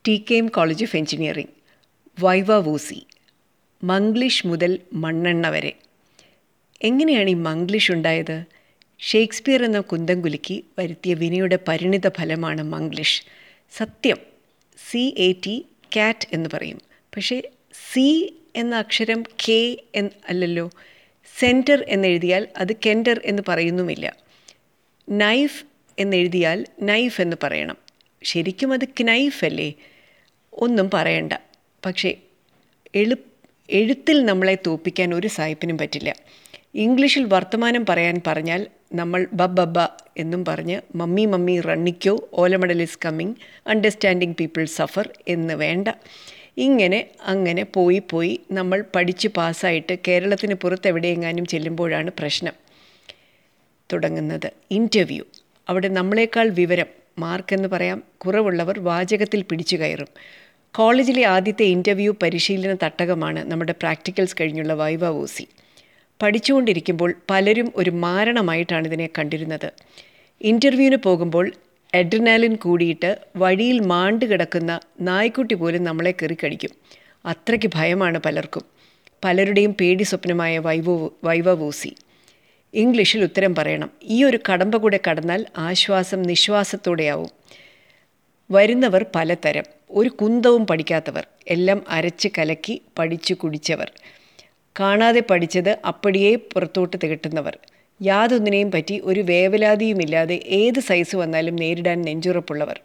T K M college of engineering viva voce Manglish മുതൽ മണ്ണെണ്ണ വരെ എങ്ങനെയാണ് ഈ മംഗ്ലീഷ് ഉണ്ടായത് ഷേക്സ്പിയർ എന്ന കുന്തംകുലുക്കി വരുത്തിയ വിനയുടെ പരിണിത ഫലമാണ് മംഗ്ലീഷ് സത്യം സി എ ടി കാറ്റ് എന്ന് പറയും പക്ഷേ സി എന്ന അക്ഷരം കെ എന്ന് അല്ലല്ലോ സെൻറ്റർ എന്നെഴുതിയാൽ അത് കെൻറ്റർ എന്ന് പറയുന്നുമില്ല നൈഫ് എന്നെഴുതിയാൽ നൈഫ് എന്ന് പറയണം ശരിക്കും അത് ക്നൈഫ് അല്ലേ ഒന്നും പറയണ്ട പക്ഷേ എളു എഴുത്തിൽ നമ്മളെ തോപ്പിക്കാൻ ഒരു സായിപ്പിനും പറ്റില്ല ഇംഗ്ലീഷിൽ വർത്തമാനം പറയാൻ പറഞ്ഞാൽ നമ്മൾ ബബ്ബ എന്നും പറഞ്ഞ് മമ്മി മമ്മി റണ്ണിക്കോ ഓലമടൽ is coming understanding people suffer എന്ന് വേണ്ട ഇങ്ങനെ അങ്ങനെ പോയി പോയി നമ്മൾ പഠിച്ച് പാസ്സായിട്ട് കേരളത്തിന് പുറത്തെവിടെയെങ്ങാനും ചെല്ലുമ്പോഴാണ് പ്രശ്നം തുടങ്ങുന്നത് ഇൻ്റർവ്യൂ അവിടെ നമ്മളെക്കാൾ വിവരം മാർക്കെന്ന് പറയാം കുറവുള്ളവർ വാചകത്തിൽ പിടിച്ചു കയറും കോളേജിലെ ആദ്യത്തെ ഇൻ്റർവ്യൂ പരിശീലന തട്ടകമാണ് നമ്മുടെ പ്രാക്ടിക്കൽസ് കഴിഞ്ഞുള്ള വൈവ ഓസി പഠിച്ചുകൊണ്ടിരിക്കുമ്പോൾ പലരും ഒരു മാരണമായിട്ടാണ് ഇതിനെ കണ്ടിരുന്നത് ഇൻ്റർവ്യൂവിന് പോകുമ്പോൾ എഡ്രിനാലിൻ കൂടിയിട്ട് വഴിയിൽ മാണ്ട് കിടക്കുന്ന നായ്ക്കുട്ടി പോലും നമ്മളെ കയറിക്കടിക്കും അത്രയ്ക്ക് ഭയമാണ് പലർക്കും പലരുടെയും പേടി സ്വപ്നമായ വൈവോ വൈവ വൂസി ഇംഗ്ലീഷിൽ ഉത്തരം പറയണം ഈ ഒരു കടമ്പ കൂടെ കടന്നാൽ ആശ്വാസം നിശ്വാസത്തോടെയാവും വരുന്നവർ പലതരം ഒരു കുന്തവും പഠിക്കാത്തവർ എല്ലാം അരച്ച് കലക്കി പഠിച്ചു കുടിച്ചവർ കാണാതെ പഠിച്ചത് അപ്പടിയേ പുറത്തോട്ട് തികട്ടുന്നവർ യാതൊന്നിനെയും പറ്റി ഒരു വേവലാതിയുമില്ലാതെ ഏത് സൈസ് വന്നാലും നേരിടാൻ നെഞ്ചുറപ്പുള്ളവർ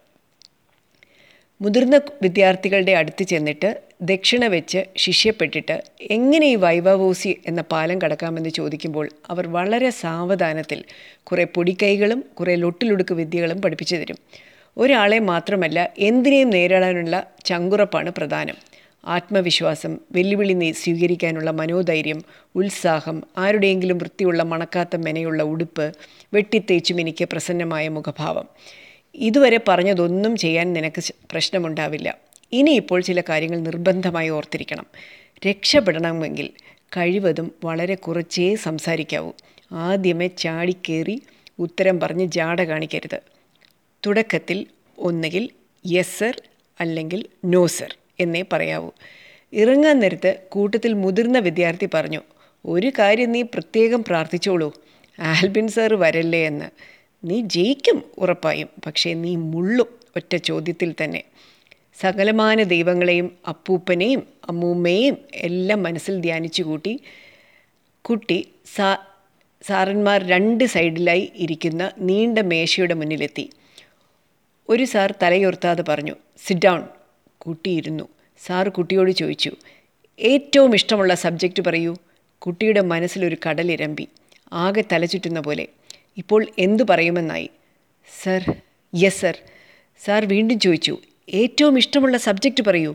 മുതിർന്ന വിദ്യാർത്ഥികളുടെ അടുത്ത് ചെന്നിട്ട് ദക്ഷിണ വെച്ച് ശിഷ്യപ്പെട്ടിട്ട് എങ്ങനെ ഈ വൈവവോസി എന്ന പാലം കടക്കാമെന്ന് ചോദിക്കുമ്പോൾ അവർ വളരെ സാവധാനത്തിൽ കുറേ പൊടിക്കൈകളും കുറേ ലൊട്ടിലൊടുക്ക് വിദ്യകളും പഠിപ്പിച്ചു തരും ഒരാളെ മാത്രമല്ല എന്തിനേയും നേരിടാനുള്ള ചങ്കുറപ്പാണ് പ്രധാനം ആത്മവിശ്വാസം വെല്ലുവിളി സ്വീകരിക്കാനുള്ള മനോധൈര്യം ഉത്സാഹം ആരുടെയെങ്കിലും വൃത്തിയുള്ള മണക്കാത്ത മെനയുള്ള ഉടുപ്പ് വെട്ടിത്തേച്ചും എനിക്ക് പ്രസന്നമായ മുഖഭാവം ഇതുവരെ പറഞ്ഞതൊന്നും ചെയ്യാൻ നിനക്ക് പ്രശ്നമുണ്ടാവില്ല ഇനിയിപ്പോൾ ചില കാര്യങ്ങൾ നിർബന്ധമായി ഓർത്തിരിക്കണം രക്ഷപ്പെടണമെങ്കിൽ കഴിവതും വളരെ കുറച്ചേ സംസാരിക്കാവൂ ആദ്യമേ ചാടിക്കേറി ഉത്തരം പറഞ്ഞ് ജാട കാണിക്കരുത് തുടക്കത്തിൽ ഒന്നുകിൽ യെസ് സർ അല്ലെങ്കിൽ നോ സർ എന്നേ പറയാവൂ ഇറങ്ങാൻ നേരത്ത് കൂട്ടത്തിൽ മുതിർന്ന വിദ്യാർത്ഥി പറഞ്ഞു ഒരു കാര്യം നീ പ്രത്യേകം പ്രാർത്ഥിച്ചോളൂ ആൽബിൻ സാർ വരല്ലേ എന്ന് നീ ജയിക്കും ഉറപ്പായും പക്ഷേ നീ മുള്ളും ഒറ്റ ചോദ്യത്തിൽ തന്നെ സകലമാന ദൈവങ്ങളെയും അപ്പൂപ്പനെയും അമ്മൂമ്മയെയും എല്ലാം മനസ്സിൽ ധ്യാനിച്ചു കൂട്ടി കുട്ടി സാ സാറന്മാർ രണ്ട് സൈഡിലായി ഇരിക്കുന്ന നീണ്ട മേശയുടെ മുന്നിലെത്തി ഒരു സാർ തലയുർത്താതെ പറഞ്ഞു സിറ്റ് ഡൗൺ കുട്ടിയിരുന്നു സാറ് കുട്ടിയോട് ചോദിച്ചു ഏറ്റവും ഇഷ്ടമുള്ള സബ്ജക്റ്റ് പറയൂ കുട്ടിയുടെ മനസ്സിലൊരു കടലിരമ്പി ആകെ തലചുറ്റുന്ന പോലെ ഇപ്പോൾ എന്തു പറയുമെന്നായി സർ യെസ് സർ സാർ വീണ്ടും ചോദിച്ചു ഏറ്റവും ഇഷ്ടമുള്ള സബ്ജക്റ്റ് പറയൂ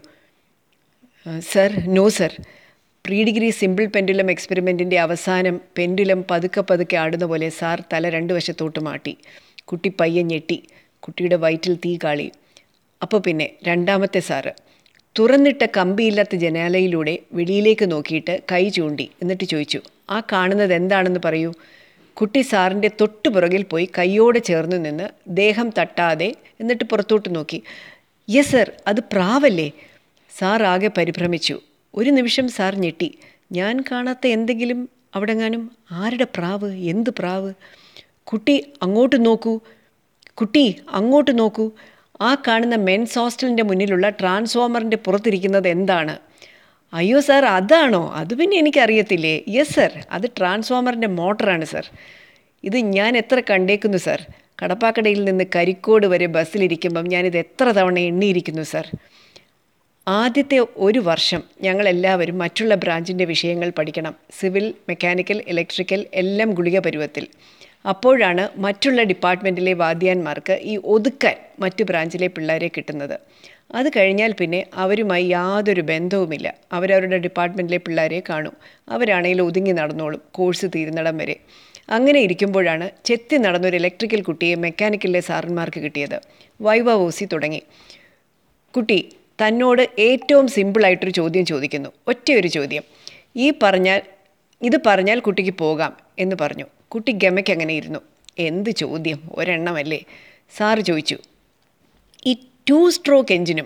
sir no sir pre degree simple pendulum എക്സ്പെരിമെൻറ്റിൻ്റെ അവസാനം പെൻഡുലം പതുക്കെ പതുക്കെ ആടുന്ന പോലെ സാർ തല രണ്ട് വശത്തോട്ട് മാട്ടി കുട്ടി പയ്യെ ഞെട്ടി കുട്ടിയുടെ വയറ്റിൽ തീ കാളി അപ്പോൾ പിന്നെ രണ്ടാമത്തെ സാറ് തുറന്നിട്ട കമ്പിയില്ലാത്ത ജനാലയിലൂടെ വെളിയിലേക്ക് നോക്കിയിട്ട് കൈ ചൂണ്ടി എന്നിട്ട് ചോദിച്ചു ആ കാണുന്നത് എന്താണെന്ന് പറയൂ കുട്ടി സാറിൻ്റെ തൊട്ടു പുറകിൽ പോയി കൈയോടെ ചേർന്ന് നിന്ന് ദേഹം തട്ടാതെ എന്നിട്ട് പുറത്തോട്ട് നോക്കി യെസ് സർ അത് പ്രാവല്ലേ സാർ ആകെ പരിഭ്രമിച്ചു ഒരു നിമിഷം സാർ ഞെട്ടി ഞാൻ കാണാത്ത എന്തെങ്കിലും അവിടെങ്ങാനും ആരുടെ പ്രാവ് എന്ത് പ്രാവ് കുട്ടി അങ്ങോട്ട് നോക്കൂ കുട്ടി അങ്ങോട്ട് നോക്കൂ ആ കാണുന്ന മെൻസ് ഹോസ്റ്റലിൻ്റെ മുന്നിലുള്ള ട്രാൻസ്ഫോമറിൻ്റെ പുറത്തിരിക്കുന്നത് എന്താണ് അയ്യോ സാർ അതാണോ അത് പിന്നെ എനിക്കറിയത്തില്ലേ യെസ് സർ അത് ട്രാൻസ്ഫോമറിൻ്റെ മോട്ടറാണ് സർ ഇത് ഞാൻ എത്ര കണ്ടേക്കുന്നു സർ കടപ്പാക്കടയിൽ നിന്ന് കരിക്കോട് വരെ ബസ്സിലിരിക്കുമ്പം ഞാനിത് എത്ര തവണ എണ്ണിയിരിക്കുന്നു സർ ആദ്യത്തെ ഒരു വർഷം ഞങ്ങളെല്ലാവരും മറ്റുള്ള ബ്രാഞ്ചിൻ്റെ വിഷയങ്ങൾ പഠിക്കണം സിവിൽ മെക്കാനിക്കൽ ഇലക്ട്രിക്കൽ എല്ലാം ഗുളിക പരുവത്തിൽ അപ്പോഴാണ് മറ്റുള്ള ഡിപ്പാർട്ട്മെൻറ്റിലെ വാദ്യാന്മാർക്ക് ഈ ഒതുക്കാൻ മറ്റു ബ്രാഞ്ചിലെ പിള്ളേരെ കിട്ടുന്നത് അത് കഴിഞ്ഞാൽ പിന്നെ അവരുമായി യാതൊരു ബന്ധവുമില്ല അവരവരുടെ ഡിപ്പാർട്ട്മെൻറ്റിലെ പിള്ളേരെ കാണും അവരാണെങ്കിൽ ഒതുങ്ങി നടന്നോളും കോഴ്സ് തീരുന്നിടം വരെ അങ്ങനെ ഇരിക്കുമ്പോഴാണ് ചെത്തി നടന്നൊരു ഇലക്ട്രിക്കൽ കുട്ടിയെ മെക്കാനിക്കലിലെ സാറന്മാർക്ക് കിട്ടിയത് വൈവ ഓസി തുടങ്ങി കുട്ടി തന്നോട് ഏറ്റവും സിമ്പിളായിട്ടൊരു ചോദ്യം ചോദിക്കുന്നു ഒറ്റയൊരു ചോദ്യം ഈ പറഞ്ഞാൽ ഇത് പറഞ്ഞാൽ കുട്ടിക്ക് പോകാം എന്ന് പറഞ്ഞു കുട്ടി ഗമയ്ക്ക് അങ്ങനെ ഇരുന്നു എന്ത് ചോദ്യം ഒരെണ്ണമല്ലേ സാറ് ചോദിച്ചു ഈ ടു സ്ട്രോക്ക് എഞ്ചിനും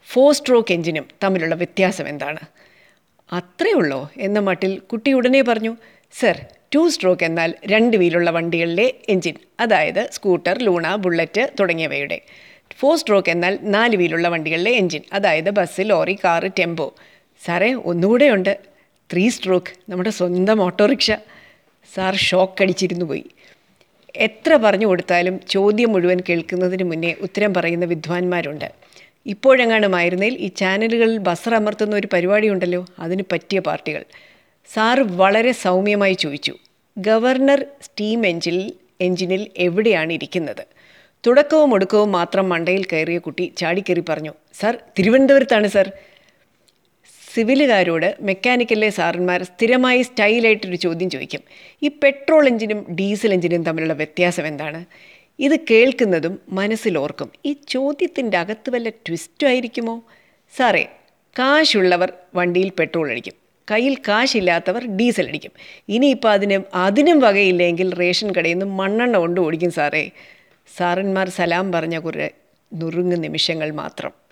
ഫോർ സ്ട്രോക്ക് എഞ്ചിനും തമ്മിലുള്ള വ്യത്യാസം എന്താണ് അത്രേ ഉള്ളോ എന്ന മട്ടിൽ കുട്ടി ഉടനെ പറഞ്ഞു സർ ടു സ്ട്രോക്ക് എന്നാൽ രണ്ട് വീലുള്ള വണ്ടികളിലെ എഞ്ചിൻ അതായത് സ്കൂട്ടർ ലൂണ ബുള്ളറ്റ് തുടങ്ങിയവയുടെ ഫോർ സ്ട്രോക്ക് എന്നാൽ നാല് വീലുള്ള വണ്ടികളിലെ എഞ്ചിൻ അതായത് ബസ് ലോറി കാറ് ടെമ്പോ സാറേ ഒന്നുകൂടെ ഉണ്ട് ത്രീ സ്ട്രോക്ക് നമ്മുടെ സ്വന്തം ഓട്ടോറിക്ഷ സാർ ഷോക്ക് അടിച്ചിരുന്നു പോയി എത്ര പറഞ്ഞു കൊടുത്താലും ചോദ്യം മുഴുവൻ കേൾക്കുന്നതിന് മുന്നേ ഉത്തരം പറയുന്ന വിദ്വാൻമാരുണ്ട് ഇപ്പോഴെങ്ങാനുമായിരുന്നേൽ ഈ ചാനലുകളിൽ ബസർ അമർത്തുന്ന ഒരു പരിപാടിയുണ്ടല്ലോ അതിന് പറ്റിയ പാർട്ടികൾ സാറ് വളരെ സൗമ്യമായി ചോദിച്ചു ഗവർണർ സ്റ്റീം എഞ്ചിനിൽ എഞ്ചിനിൽ എവിടെയാണ് ഇരിക്കുന്നത് തുടക്കവും ഒടുക്കവും മാത്രം മണ്ടയിൽ കയറിയ കുട്ടി ചാടിക്കയറി പറഞ്ഞു സാർ തിരുവനന്തപുരത്താണ് സാർ സിവിലുകാരോട് മെക്കാനിക്കലിലെ സാറന്മാർ സ്ഥിരമായി സ്റ്റൈലായിട്ടൊരു ചോദ്യം ചോദിക്കും ഈ പെട്രോൾ എഞ്ചിനും ഡീസൽ എഞ്ചിനും തമ്മിലുള്ള വ്യത്യാസം എന്താണ് ഇത് കേൾക്കുന്നതും മനസ്സിലോർക്കും ഈ ചോദ്യത്തിൻ്റെ അകത്ത് വല്ല ട്വിസ്റ്റും ആയിരിക്കുമോ സാറേ കാശുള്ളവർ വണ്ടിയിൽ പെട്രോൾ അടിക്കും കയ്യിൽ കാശില്ലാത്തവർ ഡീസൽ അടിക്കും ഇനിയിപ്പോൾ അതിന് അതിനും വകയില്ലെങ്കിൽ റേഷൻ കടയിൽ നിന്ന് മണ്ണെണ്ണ കൊണ്ട് ഓടിക്കും സാറേ സാറന്മാർ സലാം പറഞ്ഞ കുറേ നുറുങ്ങ് നിമിഷങ്ങൾ മാത്രം